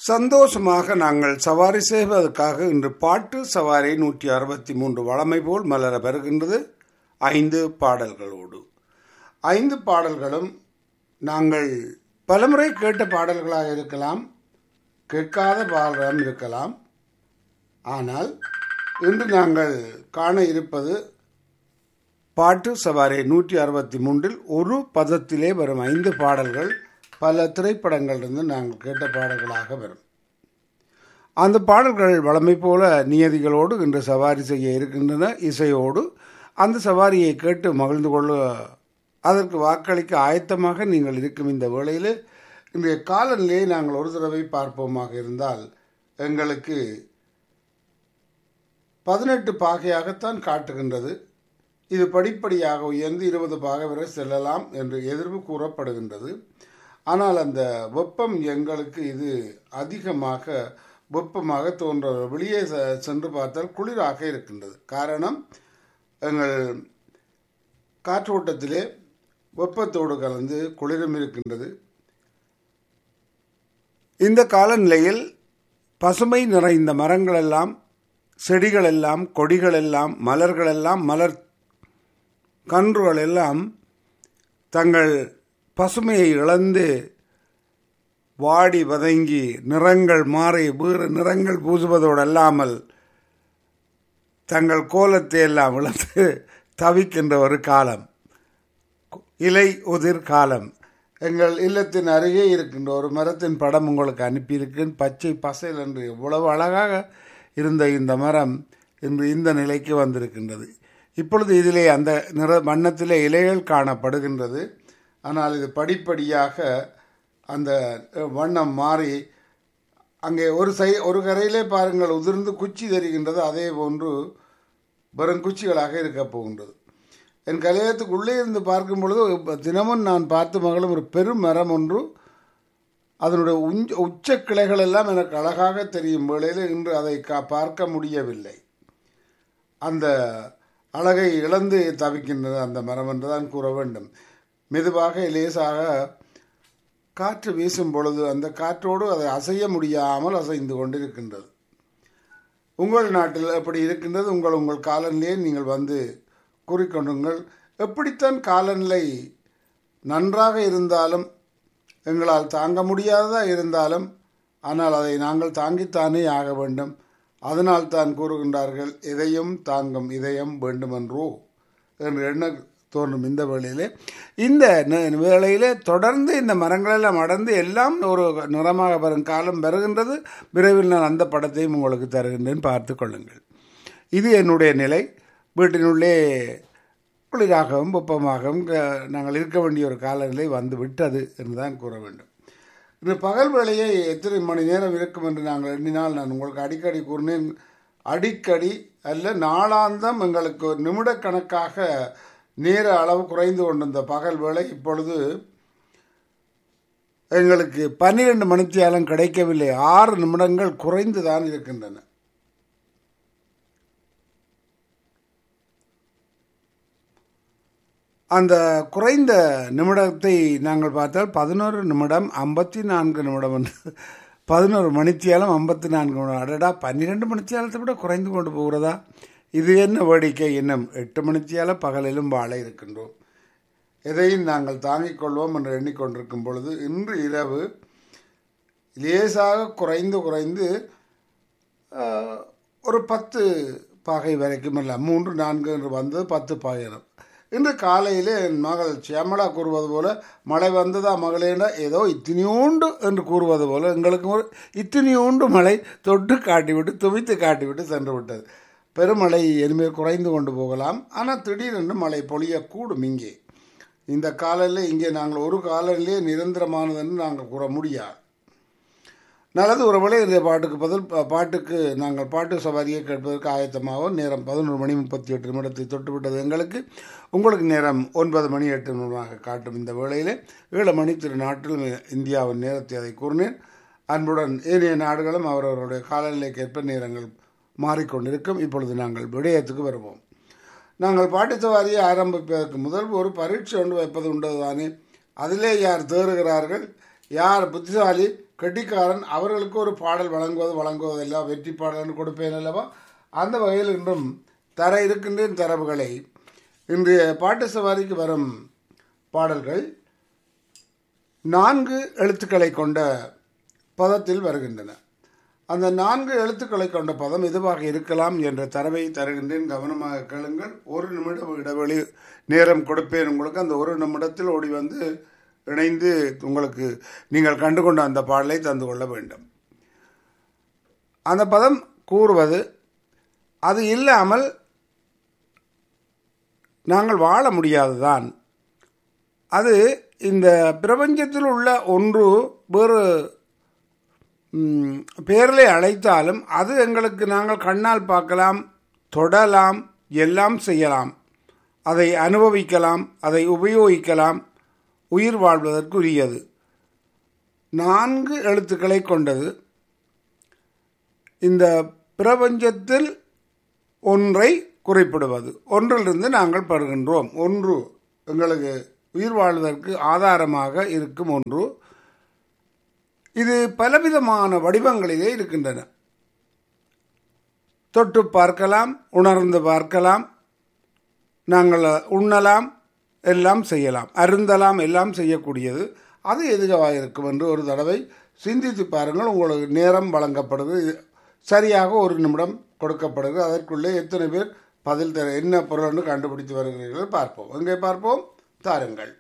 சந்தோஷமாக நாங்கள் சவாரி செய்வதற்காக இன்று பாட்டு சவாரி நூற்றி அறுபத்தி மூன்று வளமை போல் மலர பெறுகின்றது ஐந்து பாடல்களோடு ஐந்து பாடல்களும் நாங்கள் பலமுறை கேட்ட பாடல்களாக இருக்கலாம் கேட்காத பாடலும் இருக்கலாம் ஆனால் இன்று நாங்கள் காண இருப்பது பாட்டு சவாரி நூற்றி அறுபத்தி மூன்றில் ஒரு பதத்திலே வரும் ஐந்து பாடல்கள் பல திரைப்படங்களிலிருந்து நாங்கள் கேட்ட பாடல்களாக வரும் அந்த பாடல்கள் வளமை போல நியதிகளோடு இன்று சவாரி செய்ய இருக்கின்றன இசையோடு அந்த சவாரியை கேட்டு மகிழ்ந்து கொள்ள அதற்கு வாக்களிக்க ஆயத்தமாக நீங்கள் இருக்கும் இந்த வேளையில் இன்றைய காலநிலையை நாங்கள் ஒரு தடவை பார்ப்போமாக இருந்தால் எங்களுக்கு பதினெட்டு பாகையாகத்தான் காட்டுகின்றது இது படிப்படியாக உயர்ந்து இருபது பாகை வரை செல்லலாம் என்று எதிர்ப்பு கூறப்படுகின்றது ஆனால் அந்த வெப்பம் எங்களுக்கு இது அதிகமாக வெப்பமாக தோன்ற வெளியே சென்று பார்த்தால் குளிராக இருக்கின்றது காரணம் எங்கள் காற்றோட்டத்திலே வெப்பத்தோடு கலந்து குளிரும் இருக்கின்றது இந்த காலநிலையில் பசுமை நிறைந்த மரங்களெல்லாம் செடிகளெல்லாம் கொடிகளெல்லாம் மலர்களெல்லாம் மலர் கன்றுகள் எல்லாம் தங்கள் பசுமையை இழந்து வாடி வதங்கி நிறங்கள் மாறி வேறு நிறங்கள் பூசுவதோடு அல்லாமல் தங்கள் கோலத்தை எல்லாம் இழந்து தவிக்கின்ற ஒரு காலம் இலை உதிர் காலம் எங்கள் இல்லத்தின் அருகே இருக்கின்ற ஒரு மரத்தின் படம் உங்களுக்கு அனுப்பியிருக்கேன் பச்சை பசைல் என்று இவ்வளவு அழகாக இருந்த இந்த மரம் இன்று இந்த நிலைக்கு வந்திருக்கின்றது இப்பொழுது இதிலே அந்த நிற வண்ணத்திலே இலைகள் காணப்படுகின்றது ஆனால் இது படிப்படியாக அந்த வண்ணம் மாறி அங்கே ஒரு சை ஒரு கரையிலே பாருங்கள் உதிர்ந்து குச்சி தெரிகின்றது அதே போன்று வெறும் குச்சிகளாக இருக்க போகின்றது என் கலையத்துக்கு உள்ளே இருந்து பார்க்கும் பொழுது தினமும் நான் பார்த்து மகளும் ஒரு பெரும் மரம் ஒன்று அதனுடைய உஞ்ச உச்ச கிளைகள் எல்லாம் எனக்கு அழகாக தெரியும் வேளையில் இன்று அதை கா பார்க்க முடியவில்லை அந்த அழகை இழந்து தவிக்கின்றது அந்த மரம் என்றுதான் கூற வேண்டும் மெதுவாக லேசாக காற்று வீசும் பொழுது அந்த காற்றோடு அதை அசைய முடியாமல் அசைந்து கொண்டிருக்கின்றது உங்கள் நாட்டில் எப்படி இருக்கின்றது உங்கள் உங்கள் காலநிலையை நீங்கள் வந்து கூறிக்கொண்டுங்கள் எப்படித்தான் காலநிலை நன்றாக இருந்தாலும் எங்களால் தாங்க முடியாததா இருந்தாலும் ஆனால் அதை நாங்கள் தாங்கித்தானே ஆக வேண்டும் அதனால் தான் கூறுகின்றார்கள் எதையும் தாங்கும் இதயம் வேண்டுமென்றோ என்று எண்ண தோன்றும் இந்த வேளையிலே இந்த வேளையிலே தொடர்ந்து இந்த மரங்களெல்லாம் அடர்ந்து எல்லாம் ஒரு நிறமாக வரும் காலம் வருகின்றது விரைவில் நான் அந்த படத்தையும் உங்களுக்கு தருகின்றேன் பார்த்து கொள்ளுங்கள் இது என்னுடைய நிலை வீட்டினுள்ளே குளிராகவும் வெப்பமாகவும் நாங்கள் இருக்க வேண்டிய ஒரு காலநிலை வந்து விட்டது என்று தான் கூற வேண்டும் இந்த பகல் வேலையை எத்தனை மணி நேரம் இருக்கும் என்று நாங்கள் எண்ணினால் நான் உங்களுக்கு அடிக்கடி கூறினேன் அடிக்கடி அல்ல நாளாந்தம் எங்களுக்கு நிமிடக்கணக்காக நேர அளவு குறைந்து கொண்டிருந்த பகல் வேலை இப்பொழுது எங்களுக்கு பன்னிரண்டு மணித்தியாலம் கிடைக்கவில்லை ஆறு நிமிடங்கள் குறைந்து தான் இருக்கின்றன அந்த குறைந்த நிமிடத்தை நாங்கள் பார்த்தால் பதினோரு நிமிடம் ஐம்பத்தி நான்கு நிமிடம் என்று பதினோரு மணித்தியாலம் ஐம்பத்தி நான்கு நிமிடம் அடடா பன்னிரெண்டு மணித்தியாலத்தை விட குறைந்து கொண்டு போகிறதா இது என்ன வேடிக்கை இன்னும் எட்டு மணித்தியால பகலிலும் வாழ இருக்கின்றோம் எதையும் நாங்கள் தாங்கிக் கொள்வோம் என்று எண்ணிக்கொண்டிருக்கும் பொழுது இன்று இரவு லேசாக குறைந்து குறைந்து ஒரு பத்து பாகை வரைக்கும் இல்லை மூன்று நான்கு என்று வந்தது பத்து பாகையினம் இன்று காலையில் என் மகள் சியமலா கூறுவது போல மழை வந்ததா மகளேனா ஏதோ இத்தினியோண்டு என்று கூறுவது போல எங்களுக்கு ஒரு இத்தினியோண்டு மழை தொட்டு காட்டிவிட்டு துவித்து காட்டிவிட்டு சென்று விட்டது பெருமழை இனிமேல் குறைந்து கொண்டு போகலாம் ஆனால் திடீரென்று மழை பொழியக்கூடும் இங்கே இந்த காலையில் இங்கே நாங்கள் ஒரு காலையிலே நிரந்தரமானதுன்னு நாங்கள் கூற முடியாது நல்லது ஒரு வேளை இந்த பாட்டுக்கு பதில் பாட்டுக்கு நாங்கள் பாட்டு சவாரியை கேட்பதற்கு ஆயத்தமாகவும் நேரம் பதினொரு மணி முப்பத்தி எட்டு நிமிடத்தை தொட்டுவிட்டது எங்களுக்கு உங்களுக்கு நேரம் ஒன்பது மணி எட்டு நிமிடமாக காட்டும் இந்த வேளையில் ஏழு மணி திரு நாட்டில் இந்தியாவின் நேரத்தை அதை கூறினேன் அன்புடன் ஏனைய நாடுகளும் அவரவருடைய காலநிலைக்கேற்ப நேரங்கள் மாறிக்கொண்டிருக்கும் இப்பொழுது நாங்கள் விடயத்துக்கு வருவோம் நாங்கள் பாட்டு சவாரியை ஆரம்பிப்பதற்கு முதல் ஒரு பரீட்சை ஒன்று வைப்பது உண்டு தானே அதிலே யார் தேறுகிறார்கள் யார் புத்திசாலி கெட்டிக்காரன் அவர்களுக்கு ஒரு பாடல் வழங்குவது வழங்குவதெல்லாம் வெற்றி பாடல் கொடுப்பேன் அல்லவா அந்த வகையில் இன்றும் தர இருக்கின்றேன் தரவுகளை இன்றைய பாட்டு சவாரிக்கு வரும் பாடல்கள் நான்கு எழுத்துக்களை கொண்ட பதத்தில் வருகின்றன அந்த நான்கு எழுத்துக்களை கொண்ட பதம் எதுவாக இருக்கலாம் என்ற தரவை தருகின்றேன் கவனமாக கேளுங்கள் ஒரு நிமிடம் இடைவெளி நேரம் கொடுப்பேன் உங்களுக்கு அந்த ஒரு நிமிடத்தில் ஓடி வந்து இணைந்து உங்களுக்கு நீங்கள் கண்டுகொண்ட அந்த பாடலை தந்து கொள்ள வேண்டும் அந்த பதம் கூறுவது அது இல்லாமல் நாங்கள் வாழ முடியாதுதான் அது இந்த பிரபஞ்சத்தில் உள்ள ஒன்று வேறு பேரிலே அழைத்தாலும் அது எங்களுக்கு நாங்கள் கண்ணால் பார்க்கலாம் தொடலாம் எல்லாம் செய்யலாம் அதை அனுபவிக்கலாம் அதை உபயோகிக்கலாம் உயிர் வாழ்வதற்குரியது நான்கு எழுத்துக்களை கொண்டது இந்த பிரபஞ்சத்தில் ஒன்றை குறிப்பிடுவது ஒன்றிலிருந்து நாங்கள் பெறுகின்றோம் ஒன்று எங்களுக்கு உயிர் வாழ்வதற்கு ஆதாரமாக இருக்கும் ஒன்று இது பலவிதமான வடிவங்களிலே இருக்கின்றன தொட்டு பார்க்கலாம் உணர்ந்து பார்க்கலாம் நாங்கள் உண்ணலாம் எல்லாம் செய்யலாம் அருந்தலாம் எல்லாம் செய்யக்கூடியது அது எதுவாக இருக்கும் என்று ஒரு தடவை சிந்தித்து பாருங்கள் உங்களுக்கு நேரம் வழங்கப்படுது சரியாக ஒரு நிமிடம் கொடுக்கப்படுகிறது அதற்குள்ளே எத்தனை பேர் பதில் தர என்ன பொருள்னு கண்டுபிடித்து வருகிறீர்கள் பார்ப்போம் எங்கே பார்ப்போம் தாருங்கள்